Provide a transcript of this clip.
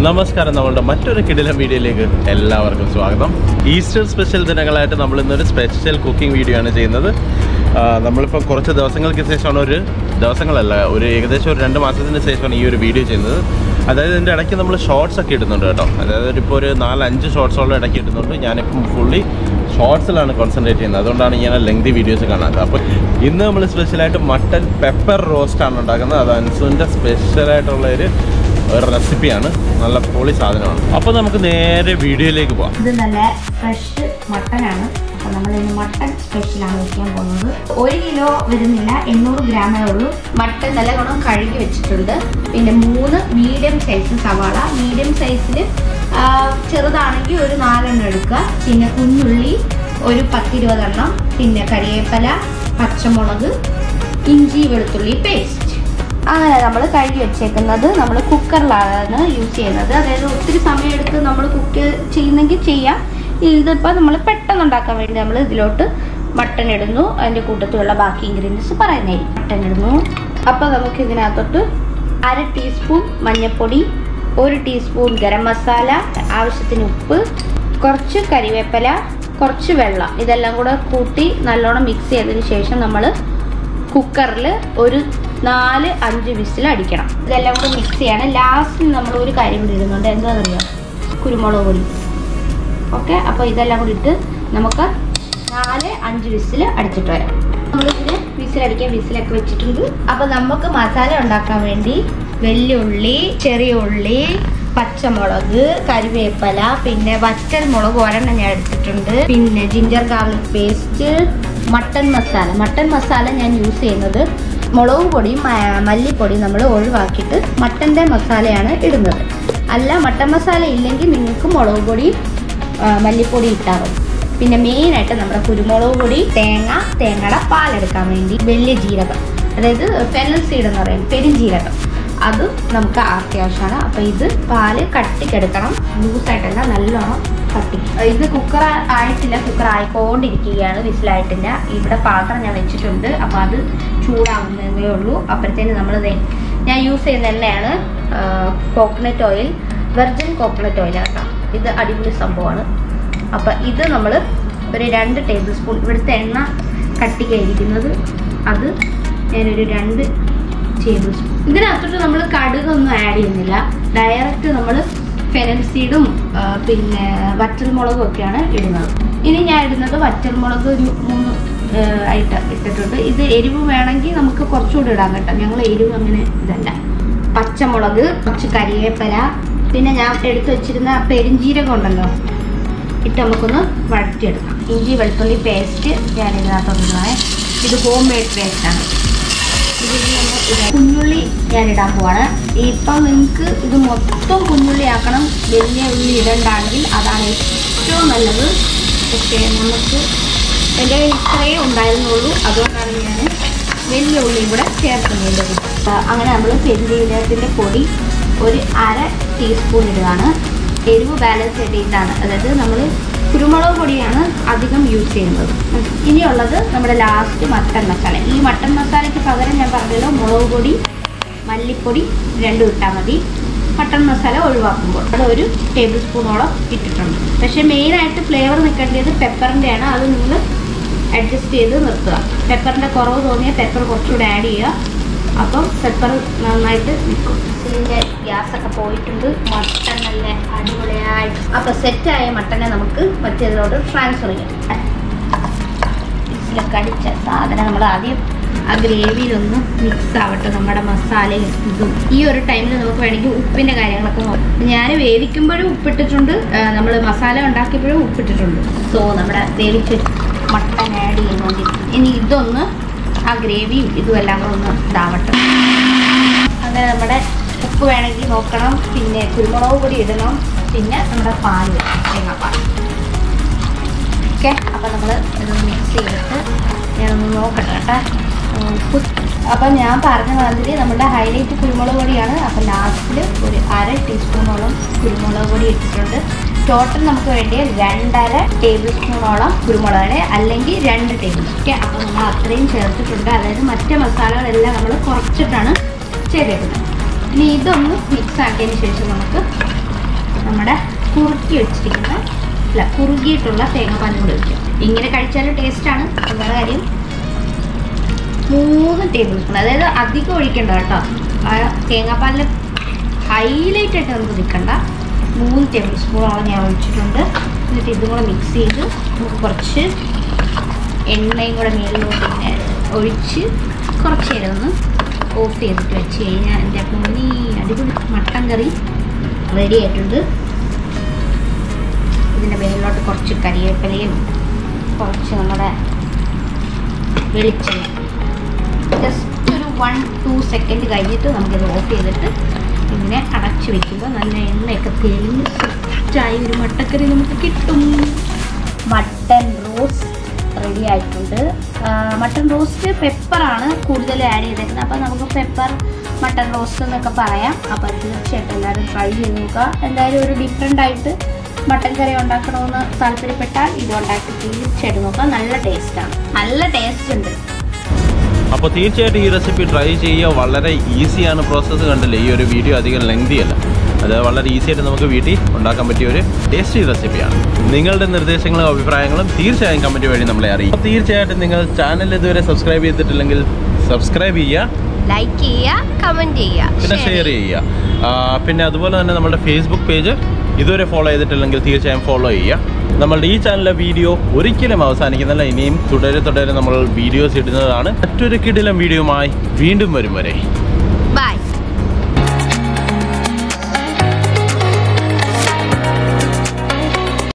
നമസ്കാരം നമ്മളുടെ മറ്റൊരു കിടിലം വീഡിയോയിലേക്ക് എല്ലാവർക്കും സ്വാഗതം ഈസ്റ്റർ സ്പെഷ്യൽ ദിനങ്ങളായിട്ട് നമ്മൾ ഇന്നൊരു സ്പെഷ്യൽ കുക്കിംഗ് വീഡിയോ ആണ് ചെയ്യുന്നത് ആ, നമ്മളിപ്പോൾ കുറച്ച് ദിവസങ്ങൾക്ക് ശേഷമാണ് ഒരു ദിവസങ്ങളല്ല ഒരു ഏകദേശം ഒരു രണ്ട് മാസത്തിന് ശേഷമാണ് ഈ ഒരു വീഡിയോ ചെയ്യുന്നത് അതായത് ഇതിൻ്റെ ഇടയ്ക്ക് നമ്മൾ ഷോർട്സ് ഒക്കെ ഇടുന്നുണ്ട് കേട്ടോ അതായത് ഇപ്പോൾ ഒരു നാലഞ്ച് ഷോർട്സോളം ഇടയ്ക്ക് ഇടുന്നുണ്ട് ഞാനിപ്പം ഫുള്ളി ഷോർട്സിലാണ് കോൺസെൻട്രേറ്റ് ചെയ്യുന്നത് അതുകൊണ്ടാണ് ഇങ്ങനെ ലെങ്തി വീഡിയോസ് കാണാത്തത് അപ്പോൾ ഇന്ന് നമ്മൾ സ്പെഷ്യലായിട്ട് മട്ടൻ പെപ്പർ റോസ്റ്റാണ് ഉണ്ടാക്കുന്നത് അത് അൻസുവിൻ്റെ സ്പെഷ്യലായിട്ടുള്ള ഒരു ഒരു റെസിപ്പിയാണ് നല്ല പൊളി സാധനമാണ് അപ്പോൾ നമുക്ക് നേരെ വീഡിയോയിലേക്ക് പോവാം ഇത് നല്ല ഫ്രഷ് മട്ടനാണ് അപ്പോൾ നമ്മൾ ഇന്ന് മട്ടൺ സ്പെഷ്യലാണ് വയ്ക്കാൻ പോകുന്നത് ഒരു കിലോ വരുന്നില്ല എണ്ണൂറ് ഗ്രാമേ ഉള്ളൂ മട്ടൺ നല്ല ഗുണം കഴുകി വെച്ചിട്ടുണ്ട് പിന്നെ മൂന്ന് മീഡിയം സൈസ് സവാള മീഡിയം സൈസിൽ ചെറുതാണെങ്കിൽ ഒരു നാലെണ്ണം എടുക്കുക പിന്നെ കുഞ്ഞുള്ളി ഒരു പത്തിരുപതെണ്ണം പിന്നെ കരിവേപ്പില പച്ചമുളക് ഇഞ്ചി വെളുത്തുള്ളി പേസ്റ്റ് അങ്ങനെ നമ്മൾ കഴുകി വെച്ചേക്കുന്നത് നമ്മൾ കുക്കറിലാണ് യൂസ് ചെയ്യുന്നത് അതായത് ഒത്തിരി സമയമെടുത്ത് നമ്മൾ കുക്ക് ചെയ്യുന്നെങ്കിൽ ചെയ്യാം ഇതിപ്പോൾ നമ്മൾ പെട്ടെന്ന് ഉണ്ടാക്കാൻ വേണ്ടി നമ്മൾ ഇതിലോട്ട് മട്ടൺ ഇടുന്നു അതിൻ്റെ കൂട്ടത്തിലുള്ള ബാക്കി ഇൻഗ്രീഡിയൻസ് പറയുന്നതായിരിക്കും മട്ടൺ ഇടുന്നു അപ്പോൾ നമുക്ക് ഇതിനകത്തോട്ട് അര ടീസ്പൂൺ മഞ്ഞൾപ്പൊടി ഒരു ടീസ്പൂൺ ഗരം മസാല ആവശ്യത്തിന് ഉപ്പ് കുറച്ച് കരിവേപ്പില കുറച്ച് വെള്ളം ഇതെല്ലാം കൂടെ കൂട്ടി നല്ലോണം മിക്സ് ചെയ്തതിന് ശേഷം നമ്മൾ കുക്കറിൽ ഒരു നാല് അഞ്ച് വിസിൽ അടിക്കണം ഇതെല്ലാം കൂടി മിക്സ് ചെയ്യണം ലാസ്റ്റിൽ നമ്മൾ ഒരു കാര്യം കൂടി ഇടുന്നുണ്ട് എന്താണെന്നറിയാം കുരുമുളക് പൊടി ഓക്കെ അപ്പോൾ ഇതെല്ലാം കൂടി ഇട്ട് നമുക്ക് നാല് അഞ്ച് വിസിൽ അടിച്ചിട്ട് വരാം നമ്മളിതിന് വിസിലടിക്കാൻ വിസിലൊക്കെ വെച്ചിട്ടുണ്ട് അപ്പോൾ നമുക്ക് മസാല ഉണ്ടാക്കാൻ വേണ്ടി വെല്ലുള്ളി ചെറിയ ഉള്ളി പച്ചമുളക് കരിവേപ്പില പിന്നെ വറ്റൽ മുളക് ഒരെണ്ണം ഞാൻ എടുത്തിട്ടുണ്ട് പിന്നെ ginger garlic paste mutton masala mutton masala ഞാൻ യൂസ് ചെയ്യുന്നത് മുളക് പൊടിയും മ- മല്ലിപ്പൊടിയും നമ്മൾ ഒഴിവാക്കിയിട്ട് മട്ടൻ്റെ മസാലയാണ് ഇടുന്നത് അല്ല മട്ടൻ മസാല ഇല്ലെങ്കിൽ നിങ്ങൾക്ക് മുളക് പൊടി ആ, മല്ലിപ്പൊടി ഇട്ടാൽ മതി പിന്നെ മെയിനായിട്ട് നമ്മുടെ കുരുമുളക് പൊടി തേങ്ങ തേങ്ങയുടെ പാലെടുക്കാൻ വേണ്ടി വലിയ ജീരകം അതായത് ഫെനൽ സീഡ് എന്ന് പറയും പെരുംജീരകം അതും നമുക്ക് അത്യാവശ്യമാണ് അപ്പോൾ ഇത് പാല് കട്ടിക്കെടുക്കണം ലൂസായിട്ടല്ല നല്ലോണം കട്ടി ഇത് കുക്കർ ആയിട്ടില്ല കുക്കർ ആയിക്കൊണ്ടിരിക്കുകയാണ് വിസിലായിട്ടില്ല ഇവിടെ പാത്രം ഞാൻ വെച്ചിട്ടുണ്ട് അപ്പോൾ അത് ചൂടാവുന്നതേ ഉള്ളൂ അപ്പോഴത്തേന് നമ്മൾ ഞാൻ യൂസ് ചെയ്യുന്ന എണ്ണയാണ് coconut oil virgin coconut oil കേട്ടോ ഇത് അടിപൊളി സംഭവമാണ് അപ്പം ഇത് നമ്മൾ ഒരു രണ്ട് ടേബിൾ സ്പൂൺ ഇവിടുത്തെ എണ്ണ കട്ടിക്കായിരിക്കുന്നത് അത് ഞാനൊരു രണ്ട് ടേബിൾ സ്പൂൺ ഇതിനകത്തോട്ട് നമ്മൾ കടുകൊന്നും ആഡ് ചെയ്യുന്നില്ല ഡയറക്റ്റ് നമ്മൾ ഫെനൽസീഡും പിന്നെ വറ്റൽമുളകും ഒക്കെയാണ് ഇടുന്നത് ഇനി ഞാൻ ഇടുന്നത് വറ്റൽമുളക് ഒരു മൂന്ന് ആ, ആയിട്ട് ഇട്ടിട്ടുണ്ട് ഇത് എരിവ് വേണമെങ്കിൽ നമുക്ക് കുറച്ചുകൂടി ഇടാൻ കേട്ടോ ഞങ്ങൾ എരിവ് അങ്ങനെ ഇതല്ല പച്ചമുളക് കുറച്ച് കരിവേപ്പില പിന്നെ ഞാൻ എടുത്തു വെച്ചിരുന്ന പെരിഞ്ജീരകം ഉണ്ടല്ലോ ഇട്ട് നമുക്കൊന്ന് വഴറ്റിയെടുക്കാം ഇഞ്ചി വെളുത്തുള്ളി പേസ്റ്റ് ഞാൻ ഇതിനകത്തൊന്നിടുവാണ് ഇത് ഹോം മെയ്ഡ് പേസ്റ്റാണ് കുഞ്ഞുള്ളി ഞാൻ ഇടാൻ പോവാണ് ഇപ്പം നിങ്ങൾക്ക് ഇത് മൊത്തം കുഞ്ഞുള്ളി ആക്കണം വലിയ ഉള്ളി ഇടണ്ടാണെങ്കിൽ അതാണ് ഏറ്റവും നല്ലത് പക്ഷേ നമുക്ക് എൻ്റെ കയ്യിൽ ഇത്രയേ ഉണ്ടായിരുന്നുള്ളൂ അതുകൊണ്ടാണ് ഞാൻ വലിയ ഉള്ളിയും കൂടെ ചേർക്കുന്നത് ആ, അങ്ങനെ നമ്മൾ പെരുജീരകത്തിൻ്റെ പൊടി ഒരു അര ടീസ്പൂൺ ഇടുകയാണ് എരിവ് ബാലൻസ് ചെയ്തിട്ടാണ് അതായത് നമ്മൾ കുരുമുളക് പൊടിയാണ് അധികം യൂസ് ചെയ്യുന്നത് ഉം. ഇനിയുള്ളത് നമ്മുടെ ലാസ്റ്റ് മട്ടൻ മസാല ഈ മട്ടൻ മസാലയ്ക്ക് പകരം ഞാൻ പറഞ്ഞല്ലോ മുളക് പൊടി മല്ലിപ്പൊടി രണ്ടും ഇട്ടാൽ മതി മട്ടൺ മസാല ഒഴിവാക്കുമ്പോൾ അത് ഒരു ടേബിൾ സ്പൂണോളം ഇട്ടിട്ടുണ്ട് പക്ഷേ മെയിനായിട്ട് ഫ്ലേവർ നിൽക്കേണ്ടത് പെപ്പറിൻ്റെയാണ് അത് നിങ്ങൾ അഡ്ജസ്റ്റ് ചെയ്ത് നിർത്തുക പെപ്പറിൻ്റെ കുറവ് തോന്നിയാൽ പെപ്പർ കുറച്ചുകൂടെ ആഡ് ചെയ്യുക അപ്പം പെപ്പർ നന്നായിട്ട് നിൽക്കും ഇതിൻ്റെ ഗ്യാസൊക്കെ പോയിട്ടുണ്ട് മട്ടൺ നല്ല അടിപൊളിയായിട്ട് അപ്പോൾ സെറ്റായ മട്ടനെ നമുക്ക് മറ്റേതിലോട്ട് ട്രാൻസ്ഫർ ചെയ്യാം മിക്സിലൊക്കെ അടിച്ച സാധനം നമ്മൾ ആദ്യം ആ ഗ്രേവിയിലൊന്ന് മിക്സ് ആവട്ടെ നമ്മുടെ മസാലയും ഇതും ഈ ഒരു ടൈമിൽ നമുക്ക് വേണമെങ്കിൽ ഉപ്പിൻ്റെ കാര്യങ്ങളൊക്കെ നോക്കാം ഞാൻ വേവിക്കുമ്പോഴും ഉപ്പിട്ടിട്ടുണ്ട് നമ്മൾ മസാല ഉണ്ടാക്കിയപ്പോഴും ഉപ്പിട്ടിട്ടുണ്ട് സോ നമ്മുടെ വേവിച്ച് മട്ടൻ ആഡ് ചെയ്യുന്നുണ്ട് ഇനി ഇതൊന്ന് ആ ഗ്രേവിയും ഇതും എല്ലാം കൂടെ ഒന്ന് ഇതാവട്ടെ അങ്ങനെ നമ്മുടെ ഉപ്പ് വേണമെങ്കിൽ നോക്കണം പിന്നെ കുരുമുളക് പൊടി ഇടണം പിന്നെ നമ്മുടെ പാൽ വേണം, തേങ്ങാപ്പാൽ ഓക്കെ അപ്പോൾ നമ്മൾ ഇതൊന്ന് മിക്സ് ചെയ്തിട്ട് ഞാനൊന്ന് നോക്കട്ടെ കേട്ടോ ഉപ്പ് അപ്പം ഞാൻ പറഞ്ഞ മാതിരി നമ്മുടെ ഹൈലൈറ്റ് കുരുമുളക് പൊടിയാണ് അപ്പം ലാസ്റ്റിൽ ഒരു അര ടീസ്പൂണോളം കുരുമുളക് പൊടി ഇട്ടിട്ടുണ്ട് ടോട്ടൽ നമുക്ക് വേണ്ടി രണ്ടര ടേബിൾ സ്പൂണോളം കുരുമുളക് അല്ലെങ്കിൽ രണ്ട് ടേബിൾ ഓക്കെ അപ്പോൾ നമ്മൾ അത്രയും ചേർത്തിട്ടുണ്ട് അതായത് മറ്റ് മസാലകളെല്ലാം നമ്മൾ കുറച്ചിട്ടാണ് ചെയ്തേക്കുന്നത് ഇനി ഇതൊന്ന് മിക്സ് ആക്കിയതിന് ശേഷം നമുക്ക് നമ്മുടെ കുറുക്കി വെച്ചിരിക്കുന്ന അല്ല കുറുകിയിട്ടുള്ള തേങ്ങാപ്പാലും കൂടി ഒഴിക്കും ഇങ്ങനെ കഴിച്ചാലും ടേസ്റ്റാണ് വേറെ കാര്യം മൂന്ന് ടേബിൾ സ്പൂൺ അതായത് അധികം ഒഴിക്കണ്ട കേട്ടോ ആ തേങ്ങാപ്പാലിൽ ഹൈലൈറ്റ് ആയിട്ട് നമുക്ക് നിൽക്കണ്ട മൂന്ന് ടേബിൾ സ്പൂണോളം ഞാൻ ഒഴിച്ചിട്ടുണ്ട് എന്നിട്ട് ഇതും കൂടെ മിക്സ് ചെയ്ത് നമുക്ക് കുറച്ച് എണ്ണയും കൂടെ മേലിലോട്ട് ഇങ്ങനെ ഒഴിച്ച് കുറച്ച് നേരം ഒന്ന് ഓഫ് ചെയ്തിട്ട് വെച്ച് കഴിഞ്ഞാൽ എൻ്റെ പൊന്നി അടിപൊളി മട്ടൻ കറി റെഡി ആയിട്ടുണ്ട് ഇതിൻ്റെ മേലിലോട്ട് കുറച്ച് കരിവേപ്പിലയും കുറച്ച് നമ്മുടെ വെളിച്ചെണ്ണ ജസ്റ്റ് ഒരു വൺ ടു സെക്കൻഡ് കഴിഞ്ഞിട്ട് നമുക്കിത് ഓഫ് ചെയ്തിട്ട് ഇങ്ങനെ അടച്ചു വെക്കുമ്പോൾ നല്ല എണ്ണയൊക്കെ തെളിഞ്ഞ് സെറ്റായി ഒരു മട്ടക്കറി നമുക്ക് കിട്ടും മട്ടൻ റോസ്റ്റ് റെഡി ആയിട്ടുണ്ട് ആ, മട്ടൻ റോസ്റ്റ് പെപ്പറാണ് കൂടുതൽ ആഡ് ചെയ്തേക്കുന്നത് അപ്പോൾ നമുക്ക് പെപ്പർ മട്ടൻ റോസ്റ്റ് എന്നൊക്കെ പറയാം അപ്പോൾ തീർച്ചയായിട്ടും എല്ലാവരും ട്രൈ ചെയ്ത് നോക്കുക എന്തായാലും ഒരു ഡിഫറെൻ്റ് ആയിട്ട് മട്ടൻ കറി ഉണ്ടാക്കണമെന്ന് താല്പര്യപ്പെട്ടാൽ ഇത് ഉണ്ടാക്കി തീർച്ചയായിട്ടും നോക്കുക നല്ല ടേസ്റ്റാണ് നല്ല ടേസ്റ്റ് ഉണ്ട് അപ്പോൾ തീർച്ചയായിട്ടും ഈ റെസിപ്പി ട്രൈ ചെയ്യുക വളരെ ഈസിയാണ് പ്രോസസ്സ് കണ്ടില്ലേ ഈ ഒരു വീഡിയോ അധികം ലെങ്തി അല്ല അത് വളരെ ഈസി ആയിട്ട് നമുക്ക് വീട്ടിൽ ഉണ്ടാക്കാൻ പറ്റിയ ഒരു ടേസ്റ്റി റെസിപ്പിയാണ് നിങ്ങളുടെ നിർദ്ദേശങ്ങളും അഭിപ്രായങ്ങളും തീർച്ചയായും കമൻറ്റ് വഴി നമ്മളെ അറിയിക്കും അപ്പോൾ തീർച്ചയായിട്ടും നിങ്ങൾ ചാനൽ ഇതുവരെ സബ്സ്ക്രൈബ് ചെയ്തിട്ടില്ലെങ്കിൽ സബ്സ്ക്രൈബ് ചെയ്യുക ലൈക്ക് ചെയ്യുക കമൻറ്റ് ചെയ്യുക പിന്നെ ഷെയർ ചെയ്യുക ആ, പിന്നെ അതുപോലെ തന്നെ നമ്മുടെ ഫേസ്ബുക്ക് പേജ് ഇതുവരെ ഫോളോ ചെയ്തിട്ടില്ലെങ്കിൽ തീർച്ചയായും ഫോളോ ചെയ്യുക നമ്മളുടെ ഈ ചാനലിലെ വീഡിയോ ഒരിക്കലും അവസാനിക്കുന്നില്ല ഇനിയും തുടരെ തുടരെ നമ്മൾ വീഡിയോസ് ഇടുന്നതാണ് മറ്റൊരു കിടിലം വീഡിയോയുമായി വീണ്ടും വരും വരെ